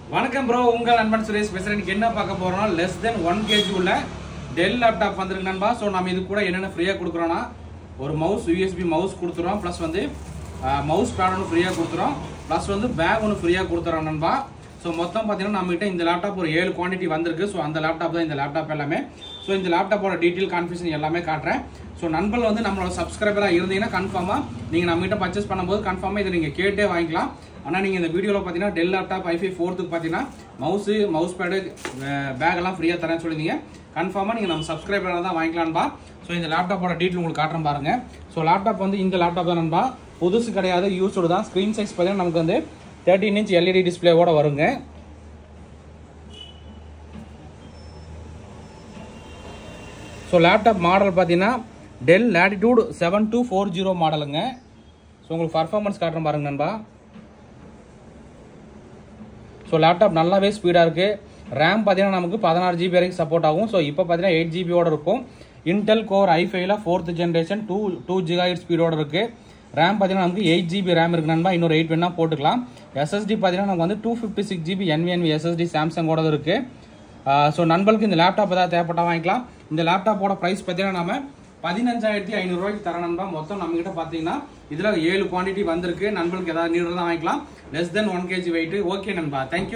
வணக்கம் ப்ரோ உங்கள் நண்பன் சுரேஷ் பேசுறேன் இன்னைக்கு என்ன பார்க்க போறோம்னா லெஸ் தென் ஒன் கேஜி உள்ள டெல் லேப்டாப் வந்திருக்கு நண்பா ஸோ நம்ம இது கூட என்னென்ன ஃப்ரீயாக கொடுக்குறோம்னா ஒரு மவுஸ் யூஎஸ்பி மவுஸ் கொடுத்துறோம் ப்ளஸ் வந்து மவுஸ் பேட் ஒன்று ஃப்ரீயாக கொடுத்துறோம் ப்ளஸ் வந்து பேக் ஒன்று ஃப்ரீயாக கொடுத்துறோம் நண்பா ஸோ மொத்தம் பார்த்தீங்கன்னா நம்மகிட்ட இந்த லேப்டாப் ஒரு ஏழு குவான்டிட்டி வந்திருக்கு ஸோ அந்த லேப்டாப் தான் இந்த லேப்டாப் எல்லாமே ஸோ இந்த லேப்டாப்போட டீட்டெயில் கான்ஃபிகரேஷன் எல்லாமே காட்டுறேன் ஸோ நண்பர்கள் வந்து நம்மளோட சப்ஸ்கிரைபராக இருந்தீங்கன்னா கன்ஃபார்மாக நீங்கள் நம்மகிட்ட பர்ச்சேஸ் பண்ணும்போது கன்ஃபார்மாக இதை நீங்கள் கேட்டே வாங்கிக்கலாம் ஆனால் நீங்கள் இந்த வீடியோவில் பார்த்தீங்கன்னா டெல் லேப்டாப் ஐஃபை ஃபோர்த்துக்கு பார்த்தீங்கன்னா மவுஸு மவுஸ் பேடு பேக் எல்லாம் ஃப்ரீயாக தரேன்னு சொல்லியிருந்தீங்க கன்ஃபார்மாக நீங்கள் நம்ம சப்ஸ்கிரைபராக தான் வாங்கிக்கலாம்பா ஸோ இந்த லேப்டாப்போட டீட்டெயில் உங்களுக்கு காட்டுறேன் பாருங்க ஸோ லேப்டாப் வந்து இந்த லேப்டாப் தான் நண்பா புதுசு கிடையாது யூஸ்டு தான் ஸ்க்ரீன் சைஸ் பார்த்தீங்கன்னா நமக்கு வந்து தேர்ட்டின் இன்ச் எல்இடி டிஸ்பிளேவோட வருங்க ஸோ லேப்டாப் மாடல் பார்த்தீங்கன்னா Dell Latitude seven two four zero மாடலுங்க ஸோ உங்களுக்கு பர்ஃபார்மன்ஸ் காட்டுறேன் பாருங்க நண்பா ஸோ லேப்டாப் நல்லாவே ஸ்பீடாக இருக்குது ரேம் பார்த்தீங்கன்னா நமக்கு பதினாறு ஜிபி வரைக்கும் சப்போர்ட் ஆகும் ஸோ இப்போ பார்த்தீங்கன்னா எயிட் ஜிபியோட இருக்கும் இன்டெல் கோர் ஐஃபைல ஃபோர்த் ஜென்ரேஷன் டூ டூ ஜிகாயிட் ஸ்பீடோட இருக்குது ரேம் பார்த்தீங்கன்னா நமக்கு எயிட் ஜிபி ரேம் இருக்கு நண்பா இன்னொரு எயிட் வேணா போட்டுக்கலாம் எஸ்எஸ்டி பார்த்தீங்கன்னா நமக்கு வந்து டூ ஃபிஃப்டி சிக்ஸ் ஜிபி என்விஎன்வி எஸ்எஸ்டி சாம்சங்கோட இருக்குது ஸோ நண்பர்களுக்கு இந்த லேப்டாப் ஏதாவது தேவைப்பட்டா வாங்கிக்கலாம் இந்த லேப்டாப்போட ப்ரைஸ் பார்த்தீங்கன்னா நம்ம பதினஞ்சாயிரத்தி ஐநூறுரூவாய்க்கு தர நண்பா மொத்தம் நம்ம கிட்ட பார்த்தீங்கன்னா இதில் ஏழு குவான்டிட்டி வந்திருக்கு நண்பர்களுக்கு ஏதாவது நீடு தான் வாங்கிக்கலாம் less than one KG weight okay நண்பா தேங்க்யூ